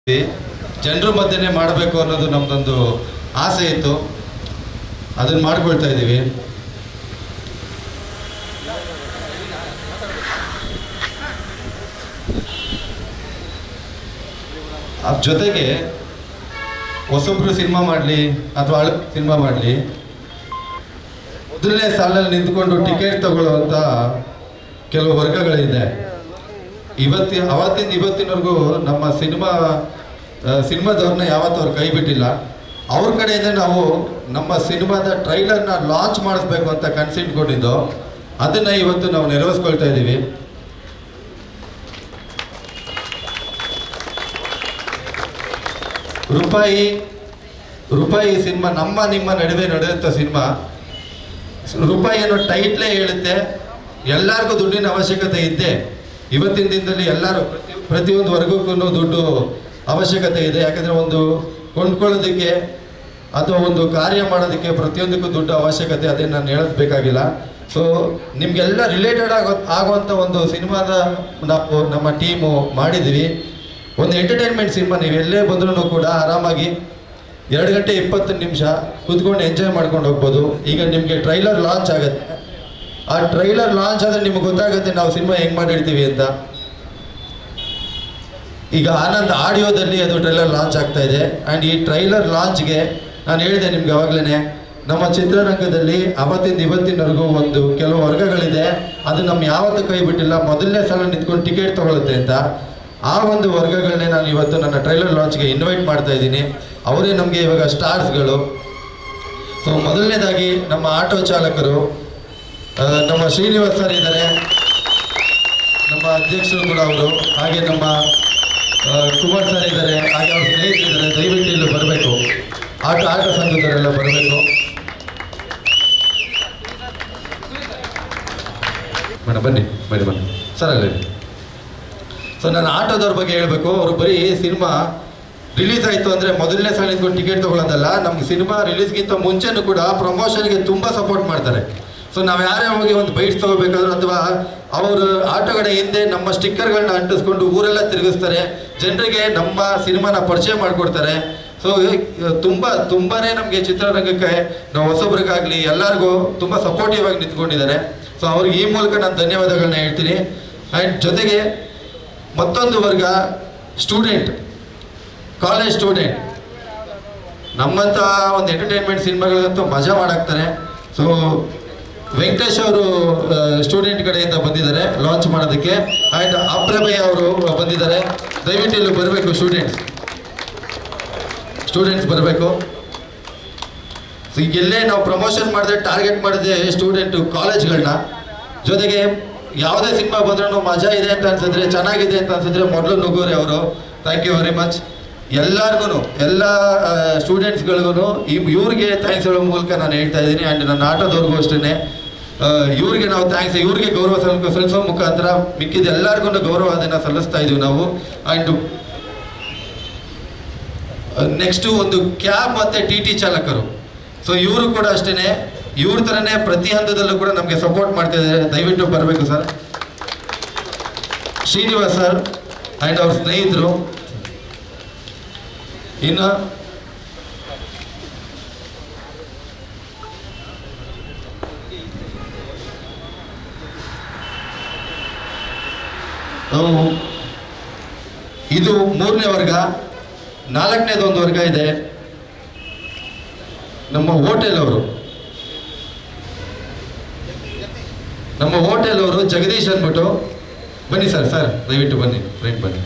ಜನರ ಮಧ್ಯೆ ಮಾಡಬೇಕು ಅನ್ನೋದು ನಮ್ದೊಂದು ಆಸೆ ಇತ್ತು ಅದನ್ನು ಮಾಡ್ಕೊಳ್ತಾ ಇದ್ದೀವಿ ಅದ್ರ ಜೊತೆಗೆ ಹೊಸೊಬ್ರು ಸಿನಿಮಾ ಮಾಡಲಿ ಅಥವಾ ಹಳೆ ಸಿನಿಮಾ ಮಾಡಲಿ ಮೊದಲನೇ ಸಾಲಲ್ಲಿ ನಿಂತ್ಕೊಂಡು ಟಿಕೆಟ್ ತಗೊಳ್ಳುವಂಥ ಕೆಲವು ವರ್ಗಗಳಿದೆ ಇವತ್ತಿ ಅವತ್ತಿಂದ ಇವತ್ತಿನವರೆಗೂ ನಮ್ಮ ಸಿನಿಮಾ ಸಿನಿಮಾದವ್ರನ್ನ ಯಾವತ್ತೂ ಅವ್ರು ಕೈ ಬಿಟ್ಟಿಲ್ಲ ಅವ್ರ ಕಡೆಯಿಂದ ನಾವು ನಮ್ಮ ಸಿನಿಮಾದ ಟ್ರೈಲರ್ನ ಲಾಂಚ್ ಮಾಡಿಸ್ಬೇಕು ಅಂತ ಕನ್ಸಿಟ್ ಕೊಟ್ಟಿದ್ದು ಅದನ್ನು ಇವತ್ತು ನಾವು ನೆರವೇರಿಸ್ಕೊಳ್ತಾ ಇದ್ದೀವಿ ರೂಪಾಯಿ ರೂಪಾಯಿ ಸಿನಿಮಾ ನಮ್ಮ ನಿಮ್ಮ ನಡುವೆ ನಡೆಯುವಂಥ ಸಿನಿಮಾ ರೂಪಾಯಿ ಅನ್ನೋ ಟೈಟ್ಲೇ ಹೇಳುತ್ತೆ ಎಲ್ಲರಿಗೂ ದುಡ್ಡಿನ ಅವಶ್ಯಕತೆ ಇದ್ದೆ ಇವತ್ತಿನ ದಿನದಲ್ಲಿ ಎಲ್ಲರೂ ಪ್ರತಿ ಪ್ರತಿಯೊಂದು ವರ್ಗಕ್ಕೂ ದುಡ್ಡು ಅವಶ್ಯಕತೆ ಇದೆ ಯಾಕಂದರೆ ಒಂದು ಕೊಂಡ್ಕೊಳ್ಳೋದಕ್ಕೆ ಅಥವಾ ಒಂದು ಕಾರ್ಯ ಮಾಡೋದಕ್ಕೆ ಪ್ರತಿಯೊಂದಕ್ಕೂ ದುಡ್ಡು ಅವಶ್ಯಕತೆ ಅದೇನು ನಾನು ಹೇಳೋದು ಬೇಕಾಗಿಲ್ಲ ಸೊ ನಿಮಗೆಲ್ಲ ರಿಲೇಟೆಡ್ ಆಗೋ ಆಗುವಂಥ ಒಂದು ಸಿನಿಮಾದ ನಾವು ನಮ್ಮ ಟೀಮು ಮಾಡಿದ್ವಿ ಒಂದು ಎಂಟರ್ಟೈನ್ಮೆಂಟ್ ಸಿನಿಮಾ ನೀವು ಎಲ್ಲೇ ಬಂದ್ರೂ ಕೂಡ ಆರಾಮಾಗಿ ಎರಡು ಗಂಟೆ ಇಪ್ಪತ್ತು ನಿಮಿಷ ಕೂತ್ಕೊಂಡು ಎಂಜಾಯ್ ಮಾಡ್ಕೊಂಡು ಹೋಗ್ಬೋದು ಈಗ ನಿಮಗೆ ಟ್ರೈಲರ್ ಲಾಂಚ್ ಆಗುತ್ತೆ ಆ ಟ್ರೈಲರ್ ಲಾಂಚ್ ಆದರೆ ನಿಮ್ಗೆ ಗೊತ್ತಾಗುತ್ತೆ ನಾವು ಸಿನಿಮಾ ಹೆಂಗೆ ಮಾಡಿರ್ತೀವಿ ಅಂತ ಈಗ ಆನಂದ್ ಆಡಿಯೋದಲ್ಲಿ ಅದು ಟ್ರೈಲರ್ ಲಾಂಚ್ ಆಗ್ತಾ ಇದೆ ಆ್ಯಂಡ್ ಈ ಟ್ರೈಲರ್ ಲಾಂಚ್ಗೆ ನಾನು ಹೇಳಿದೆ ನಿಮ್ಗೆ ಅವಾಗಲೇ ನಮ್ಮ ಚಿತ್ರರಂಗದಲ್ಲಿ ಅವತ್ತಿಂದ ಇವತ್ತಿನವರೆಗೂ ಒಂದು ಕೆಲವು ವರ್ಗಗಳಿದೆ ಅದು ನಮ್ಮ ಯಾವತ್ತೂ ಕೈ ಬಿಟ್ಟಿಲ್ಲ ಮೊದಲನೇ ಸಲ ನಿಂತ್ಕೊಂಡು ಟಿಕೆಟ್ ತಗೊಳುತ್ತೆ ಅಂತ ಆ ಒಂದು ವರ್ಗಗಳನ್ನೇ ನಾನು ಇವತ್ತು ನನ್ನ ಟ್ರೈಲರ್ ಲಾಂಚ್ಗೆ ಇನ್ವೈಟ್ ಮಾಡ್ತಾ ಇದ್ದೀನಿ ಅವರೇ ನಮಗೆ ಇವಾಗ ಸ್ಟಾರ್ಸ್ಗಳು ಸೊ ಮೊದಲನೇದಾಗಿ ನಮ್ಮ ಆಟೋ ಚಾಲಕರು ಆ, ನಮ್ಮ ಶ್ರೀನಿವಾಸ್ ಸರ್ ಇದ್ದಾರೆ ನಮ್ಮ ಅಧ್ಯಕ್ಷರು ಕೂಡ ಅವರು ಹಾಗೆ ನಮ್ಮ ಆ, ಕುಮಾರ್ ಸರ್ ಇದ್ದಾರೆ ಹಾಗೆ ಅವ್ರ ಸ್ನೇಹಿತರಿದ್ದಾರೆ ದಯವಿಟ್ಟು ಇಲ್ಲಿ ಬರಬೇಕು ಆಟೋ ಆಟೋ ಸಂಘದವರೆಲ್ಲ ಬರಬೇಕು ಮೇಡಮ್ ಬನ್ನಿ ಬನ್ನಿ ಬನ್ನಿ ಸರ್ ಅಲ್ಲಿ ಸೊ ನಾನು ಆಟೋದವ್ರ ಬಗ್ಗೆ ಹೇಳಬೇಕು ಅವರು ಬರೀ ಸಿನಿಮಾ ರಿಲೀಸ್ ಆಯಿತು ಅಂದರೆ ಮೊದಲನೇ ಸಲ ನಿಂತ್ಕೊಂಡು ಟಿಕೆಟ್ ತೊಗೊಳೋದಲ್ಲ ನಮ್ಗೆ ಸಿನಿಮಾ ರಿಲೀಸ್ಗಿಂತ ಮುಂಚೆನೂ ಕೂಡ ಪ್ರಮೋಷನ್ಗೆ ತುಂಬ ಸಪೋರ್ಟ್ ಮಾಡ್ತಾರೆ ಸೊ ನಾವು ಯಾರೇ ಹೋಗಿ ಒಂದು ಬೈಟ್ಸ್ ತೊಗೋಬೇಕಾದ್ರೂ ಅಥವಾ ಅವರು ಆಟೋಗಳ ಹಿಂದೆ ನಮ್ಮ ಸ್ಟಿಕ್ಕರ್ಗಳನ್ನ ಅಂಟಿಸ್ಕೊಂಡು ಊರೆಲ್ಲ ತಿರುಗಿಸ್ತಾರೆ ಜನರಿಗೆ ನಮ್ಮ ಸಿನಿಮಾನ ಪರಿಚಯ ಮಾಡಿಕೊಡ್ತಾರೆ ಸೊ ತುಂಬ ತುಂಬಾ ನಮಗೆ ಚಿತ್ರರಂಗಕ್ಕೆ ನಾವು ಹೊಸಬ್ರಿಗಾಗಲಿ ಎಲ್ಲರಿಗೂ ತುಂಬ ಸಪೋರ್ಟಿವ್ ಆಗಿ ನಿಂತ್ಕೊಂಡಿದ್ದಾರೆ ಸೊ ಅವ್ರಿಗೆ ಈ ಮೂಲಕ ನಾನು ಧನ್ಯವಾದಗಳನ್ನ ಹೇಳ್ತೀನಿ ಆ್ಯಂಡ್ ಜೊತೆಗೆ ಮತ್ತೊಂದು ವರ್ಗ ಸ್ಟೂಡೆಂಟ್ ಕಾಲೇಜ್ ಸ್ಟೂಡೆಂಟ್ ನಮ್ಮಂಥ ಒಂದು ಎಂಟರ್ಟೈನ್ಮೆಂಟ್ ಸಿನಿಮಾಗಳಿಗಂತೂ ಮಜಾ ಮಾಡಾಕ್ತಾರೆ ಸೊ ವೆಂಕಟೇಶ್ ಅವರು ಸ್ಟೂಡೆಂಟ್ ಕಡೆಯಿಂದ ಬಂದಿದ್ದಾರೆ ಲಾಂಚ್ ಮಾಡೋದಕ್ಕೆ ಆ್ಯಂಡ್ ಅಪ್ರಭಯ ಅವರು ಬಂದಿದ್ದಾರೆ ದಯವಿಟ್ಟು ಇಲ್ಲಿ ಬರಬೇಕು ಸ್ಟೂಡೆಂಟ್ಸ್ ಸ್ಟೂಡೆಂಟ್ಸ್ ಬರಬೇಕು ಸೊ ಈಗ ಎಲ್ಲೇ ನಾವು ಪ್ರಮೋಷನ್ ಮಾಡಿದ್ರೆ ಟಾರ್ಗೆಟ್ ಮಾಡಿದೆ ಸ್ಟೂಡೆಂಟು ಕಾಲೇಜ್ಗಳನ್ನ ಜೊತೆಗೆ ಯಾವುದೇ ಸಿನಿಮಾ ಬಂದ್ರೂ ಮಜಾ ಇದೆ ಅಂತ ಅನ್ಸಿದ್ರೆ ಚೆನ್ನಾಗಿದೆ ಅಂತ ಅನ್ಸಿದ್ರೆ ಮೊದಲು ನುಗ್ಗೋರಿ ಅವರು ಥ್ಯಾಂಕ್ ಯು ವೆರಿ ಮಚ್ ಎಲ್ಲರಿಗೂ ಎಲ್ಲ ಸ್ಟೂಡೆಂಟ್ಸ್ಗಳಿಗೂ ಈ ಇವ್ರಿಗೆ ಥ್ಯಾಂಕ್ಸ್ ಹೇಳೋ ಮೂಲಕ ನಾನು ಹೇಳ್ತಾ ಇದ್ದೀನಿ ಆ್ಯಂಡ್ ನನ್ನ ಆಟೋದವ್ರಿಗೂ ಅಷ್ಟೇ ಇವ್ರಿಗೆ ನಾವು ಥ್ಯಾಂಕ್ಸ್ ಇವ್ರಿಗೆ ಗೌರವ ಸಲ್ ಸಲ್ಲಿಸೋ ಮುಖಾಂತರ ಮಿಕ್ಕಿದ ಎಲ್ಲರಿಗೂ ಗೌರವವನ್ನು ಸಲ್ಲಿಸ್ತಾ ಇದೀವಿ ನಾವು ಆ್ಯಂಡ್ ನೆಕ್ಸ್ಟು ಒಂದು ಕ್ಯಾಬ್ ಮತ್ತು ಟಿ ಟಿ ಚಾಲಕರು ಸೊ ಇವರು ಕೂಡ ಅಷ್ಟೇ ಇವ್ರ ಥರನೇ ಪ್ರತಿ ಹಂತದಲ್ಲೂ ಕೂಡ ನಮಗೆ ಸಪೋರ್ಟ್ ಮಾಡ್ತಾ ಇದ್ದಾರೆ ದಯವಿಟ್ಟು ಬರಬೇಕು ಸರ್ ಶ್ರೀನಿವಾಸ್ ಸರ್ ಆ್ಯಂಡ್ ಅವ್ರ ಸ್ನೇಹಿತರು ಇನ್ನು ನಾವು ಇದು ಮೂರನೇ ವರ್ಗ ನಾಲ್ಕನೇದು ಒಂದು ವರ್ಗ ಇದೆ ನಮ್ಮ ಹೋಟೆಲ್ ಅವರು ನಮ್ಮ ಹೋಟೆಲ್ ಅವರು ಜಗದೀಶ್ ಅಂದ್ಬಿಟ್ಟು ಬನ್ನಿ ಸರ್ ಸರ್ ದಯವಿಟ್ಟು ಬನ್ನಿ ಫ್ರೆಂಡ್ ಬನ್ನಿ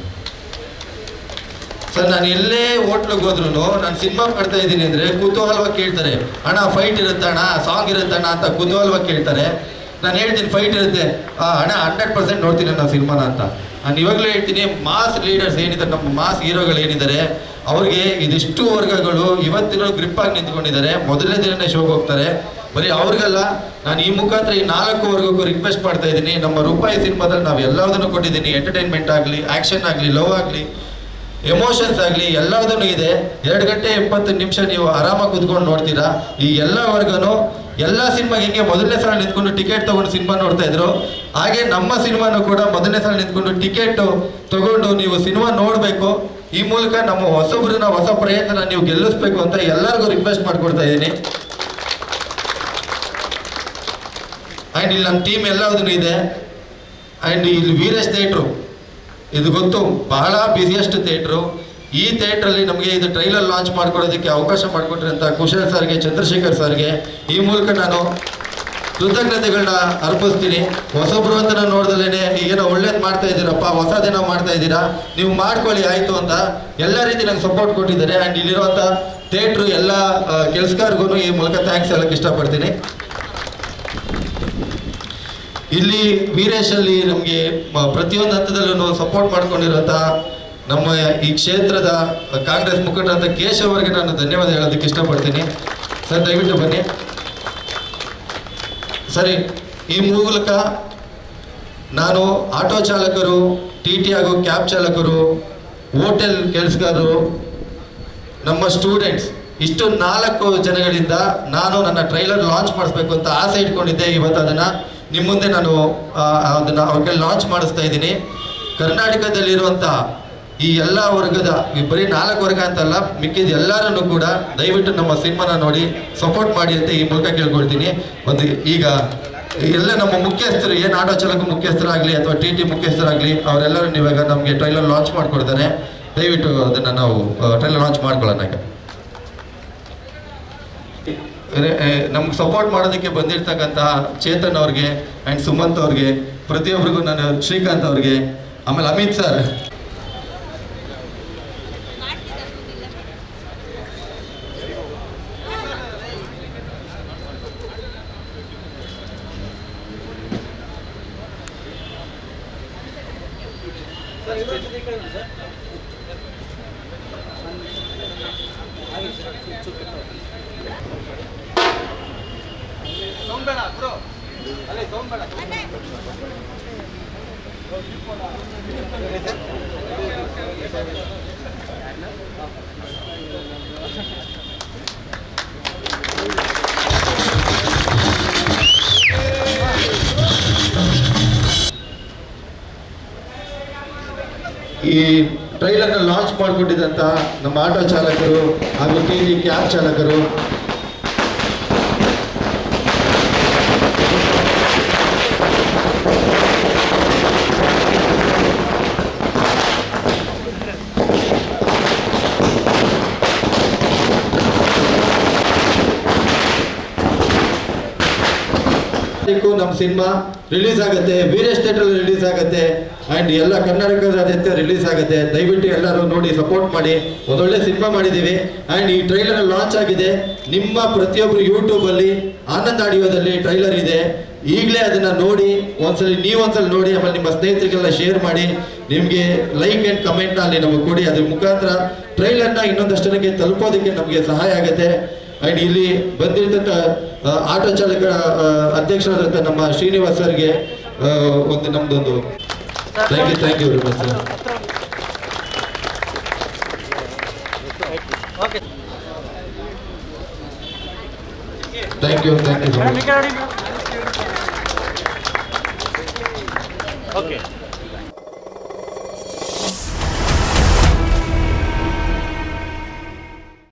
ಸರ್ ನಾನು ಎಲ್ಲೇ ಹೋಟ್ಲಿಗೆ ಹೋದ್ರು ನಾನು ಸಿನಿಮಾ ಮಾಡ್ತಾ ಇದ್ದೀನಿ ಅಂದರೆ ಕುತೂಹಲವಾಗಿ ಕೇಳ್ತಾರೆ ಅಣ್ಣ ಫೈಟ್ ಇರುತ್ತೆ ಅಣ್ಣ ಸಾಂಗ್ ಇರುತ್ತೆ ಅಣ್ಣ ಅಂತ ಕುತೂಹಲವಾಗಿ ಕೇಳ್ತಾರೆ ನಾನು ಹೇಳ್ತೀನಿ ಫೈಟ್ ಇರುತ್ತೆ ಆ, ಅಣ್ಣ ಹಂಡ್ರೆಡ್ ಪರ್ಸೆಂಟ್ ನೋಡ್ತೀನಿ ನಾನು ಸಿನಿಮಾನ ಅಂತ ನಾನು ಇವಾಗಲೇ ಹೇಳ್ತೀನಿ ಮಾಸ್ ಲೀಡರ್ಸ್ ಏನಿದ್ದಾರೆ ನಮ್ಮ ಮಾಸ್ ಹೀರೋಗಳು ಏನಿದ್ದಾರೆ ಅವ್ರಿಗೆ ಇದಿಷ್ಟು ವರ್ಗಗಳು ಇವತ್ತಿನ ಗ್ರಿಪ್ ಆಗಿ ನಿಂತ್ಕೊಂಡಿದ್ದಾರೆ ಮೊದಲನೇ ದಿನನೇ ಶೋಗೆ ಹೋಗ್ತಾರೆ ಬರೀ ಅವ್ರಿಗೆಲ್ಲ ನಾನು ಈ ಮುಖಾಂತರ ಈ ನಾಲ್ಕು ವರ್ಗಕ್ಕೂ ರಿಕ್ವೆಸ್ಟ್ ಮಾಡ್ತಾ ಇದ್ದೀನಿ ನಮ್ಮ ರೂಪಾಯಿ ಸಿನಿಮಾದಲ್ಲಿ ನಾವು ಎಲ್ಲದನ್ನು ಕೊಟ್ಟಿದ್ದೀನಿ ಎಂಟರ್ಟೈನ್ಮೆಂಟ್ ಆಗಲಿ ಆ್ಯಕ್ಷನ್ ಆಗಲಿ ಲವ್ ಆಗಲಿ ಎಮೋಷನ್ಸ್ ಆಗಲಿ ಎಲ್ಲದೂ ಇದೆ ಎರಡು ಗಂಟೆ ಇಪ್ಪತ್ತು ನಿಮಿಷ ನೀವು ಆರಾಮಾಗಿ ಕುತ್ಕೊಂಡು ನೋಡ್ತೀರಾ ಈ ಎಲ್ಲ ವರ್ಗನೂ ಎಲ್ಲ ಸಿನಿಮಾಗೆ ಹಿಂಗೆ ಮೊದಲನೇ ಸಲ ನಿಂತ್ಕೊಂಡು ಟಿಕೆಟ್ ತೊಗೊಂಡು ಸಿನಿಮಾ ನೋಡ್ತಾ ಇದ್ರು ಹಾಗೆ ನಮ್ಮ ಸಿನಿಮಾನು ಕೂಡ ಮೊದಲನೇ ಸಲ ನಿಂತ್ಕೊಂಡು ಟಿಕೆಟ್ ತಗೊಂಡು ನೀವು ಸಿನಿಮಾ ನೋಡಬೇಕು ಈ ಮೂಲಕ ನಮ್ಮ ಹೊಸಬ್ರನ್ನ ಹೊಸ ಪ್ರಯತ್ನ ನೀವು ಗೆಲ್ಲಿಸ್ಬೇಕು ಅಂತ ಎಲ್ಲರಿಗೂ ರಿಕ್ವೆಸ್ಟ್ ಮಾಡ್ಕೊಡ್ತಾ ಇದ್ದೀನಿ ಆ್ಯಂಡ್ ಇಲ್ಲಿ ನಮ್ಮ ಟೀಮ್ ಎಲ್ಲದೂ ಇದೆ ಆ್ಯಂಡ್ ಇಲ್ಲಿ ವೀರೇಶ್ ಥಿಯೇಟ್ರು ಇದು ಗೊತ್ತು ಬಹಳ ಬ್ಯುಸಿಯೆಸ್ಟ್ ಥಿಯೇಟ್ರು ಈ ಥಿಯೇಟ್ರಲ್ಲಿ ನಮಗೆ ಇದು ಟ್ರೈಲರ್ ಲಾಂಚ್ ಮಾಡ್ಕೊಡೋದಕ್ಕೆ ಅವಕಾಶ ಮಾಡಿಕೊಟ್ರಂತ ಕುಶಲ್ ಸರ್ಗೆ ಚಂದ್ರಶೇಖರ್ ಸರ್ಗೆ ಈ ಮೂಲಕ ನಾನು ಕೃತಜ್ಞತೆಗಳನ್ನ ಅರ್ಪಿಸ್ತೀನಿ ಹೊಸಬ್ರು ಅಂತ ನಾನು ನೋಡ್ದಲೇ ಏನೋ ಒಳ್ಳೇದು ಮಾಡ್ತಾ ಇದ್ದೀರಪ್ಪ ಹೊಸದೇನೋ ಮಾಡ್ತಾ ಇದ್ದೀರಾ ನೀವು ಮಾಡ್ಕೊಳ್ಳಿ ಆಯಿತು ಅಂತ ಎಲ್ಲ ರೀತಿ ನಂಗೆ ಸಪೋರ್ಟ್ ಕೊಟ್ಟಿದ್ದಾರೆ ಆ್ಯಂಡ್ ಇಲ್ಲಿರುವಂಥ ಥಿಯೇಟ್ರು ಎಲ್ಲ ಕೆಲಸಗಾರ್ಗೂ ಈ ಮೂಲಕ ಥ್ಯಾಂಕ್ಸ್ ಹೇಳಕ್ಕೆ ಇಷ್ಟಪಡ್ತೀನಿ ಇಲ್ಲಿ ವೀರೇಶಲ್ಲಿ ನಮಗೆ ಪ್ರತಿಯೊಂದು ಹಂತದಲ್ಲೂ ಸಪೋರ್ಟ್ ಮಾಡ್ಕೊಂಡಿರುವಂಥ ನಮ್ಮ ಈ ಕ್ಷೇತ್ರದ ಕಾಂಗ್ರೆಸ್ ಮುಖಂಡರಂತ ಕೇಶವ್ ಅವರಿಗೆ ನಾನು ಧನ್ಯವಾದ ಹೇಳೋದಕ್ಕೆ ಇಷ್ಟಪಡ್ತೀನಿ ಸರ್ ದಯವಿಟ್ಟು ಬನ್ನಿ ಸರಿ ಈ ಮೂಲಕ ನಾನು ಆಟೋ ಚಾಲಕರು ಟಿ ಟಿ ಹಾಗೂ ಕ್ಯಾಬ್ ಚಾಲಕರು ಹೋಟೆಲ್ ಕೆಲಸಗಾರರು ನಮ್ಮ ಸ್ಟೂಡೆಂಟ್ಸ್ ಇಷ್ಟು ನಾಲ್ಕು ಜನಗಳಿಂದ ನಾನು ನನ್ನ ಟ್ರೈಲರ್ ಲಾಂಚ್ ಮಾಡಿಸ್ಬೇಕು ಅಂತ ಆಸೆ ಇಟ್ಕೊಂಡಿದ್ದೆ ಇವತ್ತು ಅದನ್ನು ನಿಮ್ಮ ಮುಂದೆ ನಾನು ಆ, ಅದನ್ನು ಅವ್ರಿಗೆ ಲಾಂಚ್ ಮಾಡಿಸ್ತಾ ಇದ್ದೀನಿ ಕರ್ನಾಟಕದಲ್ಲಿರುವಂಥ ಈ ಎಲ್ಲ ವರ್ಗದ ಈ ಬರೀ ನಾಲ್ಕು ವರ್ಗ ಅಂತಲ್ಲ ಮಿಕ್ಕಿದ ಎಲ್ಲರನ್ನು ಕೂಡ ದಯವಿಟ್ಟು ನಮ್ಮ ಸಿನಿಮಾನ ನೋಡಿ ಸಪೋರ್ಟ್ ಮಾಡಿ ಅಂತ ಈ ಮೂಲಕ ಕೇಳ್ಕೊಳ್ತೀನಿ ಒಂದು ಈಗ ಎಲ್ಲ ನಮ್ಮ ಮುಖ್ಯಸ್ಥರು ಏನು ಆಟೋ ಚಾಲಕ ಮುಖ್ಯಸ್ಥರಾಗಲಿ ಅಥವಾ ಟಿ ಟಿ ಮುಖ್ಯಸ್ಥರಾಗಲಿ ಅವರೆಲ್ಲರೂ ಇವಾಗ ನಮಗೆ ಟ್ರೈಲರ್ ಲಾಂಚ್ ಮಾಡಿಕೊಡ್ತಾರೆ ದಯವಿಟ್ಟು ಅದನ್ನು ನಾವು ಟ್ರೈಲರ್ ಲಾಂಚ್ ಮಾಡ್ಕೊಳ್ಳೋಣ ಈಗ ನಮ್ಗೆ ಸಪೋರ್ಟ್ ಮಾಡೋದಕ್ಕೆ ಬಂದಿರ್ತಕ್ಕಂತಹ ಚೇತನ್ ಅವ್ರಿಗೆ ಆ್ಯಂಡ್ ಸುಮಂತ್ ಅವ್ರಿಗೆ ಪ್ರತಿಯೊಬ್ಬರಿಗೂ ನಾನು ಶ್ರೀಕಾಂತ್ ಅವ್ರಿಗೆ ಆಮೇಲೆ ಅಮಿತ್ ಸರ್ ಈ ಟ್ರೈಲರ್ನ ಲಾಂಚ್ ಮಾಡಿಕೊಟ್ಟಿದ್ದಂಥ ನಮ್ಮ ಆಟೋ ಚಾಲಕರು ಹಾಗೂ ಟಿ ಟಿ ಕ್ಯಾಬ್ ಚಾಲಕರು ತಾರೀಕು ನಮ್ಮ ಸಿನಿಮಾ ರಿಲೀಸ್ ಆಗುತ್ತೆ ವೀರೇಶ್ ಥಿಯೇಟರ್ ರಿಲೀಸ್ ಆಗುತ್ತೆ ಆ್ಯಂಡ್ ಎಲ್ಲ ಕರ್ನಾಟಕದಾದ್ಯಂತ ರಿಲೀಸ್ ಆಗುತ್ತೆ ದಯವಿಟ್ಟು ಎಲ್ಲರೂ ನೋಡಿ ಸಪೋರ್ಟ್ ಮಾಡಿ ಒಂದೊಳ್ಳೆ ಸಿನಿಮಾ ಮಾಡಿದ್ದೀವಿ ಆ್ಯಂಡ್ ಈ ಟ್ರೈಲರ್ ಲಾಂಚ್ ಆಗಿದೆ ನಿಮ್ಮ ಪ್ರತಿಯೊಬ್ಬರು ಯೂಟ್ಯೂಬಲ್ಲಿ ಆನಂದ್ ಆಡಿಯೋದಲ್ಲಿ ಟ್ರೈಲರ್ ಇದೆ ಈಗಲೇ ಅದನ್ನು ನೋಡಿ ಒಂದ್ಸಲಿ ನೀವು ಒಂದ್ಸಲ ನೋಡಿ ಆಮೇಲೆ ನಿಮ್ಮ ಸ್ನೇಹಿತರಿಗೆಲ್ಲ ಶೇರ್ ಮಾಡಿ ನಿಮಗೆ ಲೈಕ್ ಆ್ಯಂಡ್ ಕಮೆಂಟ್ನ ಅಲ್ಲಿ ನಮಗೆ ಕೊಡಿ ಅದ್ರ ಮುಖಾಂತರ ಟ್ರೈಲರ್ನ ಇನ್ನೊಂದಷ್ಟು ಜನಕ್ಕೆ ತಲುಪೋದಕ್ಕೆ ನಮಗೆ ಸಹಾಯ ಆಗುತ್ತೆ ಆ್ಯಂಡ್ ಇಲ್ಲಿ ಬಂದಿರ್ತಕ್ಕ ಆ, ಆಟೋ ಚಾಲಕರ ಆ, ಅಧ್ಯಕ್ಷರಾದಂಥ ನಮ್ಮ ಶ್ರೀನಿವಾಸ್ ಸರ್ಗೆ ಆ, ಒಂದು ನಮ್ದೊಂದು thank you thank you very much sir okay thank you thank you so much okay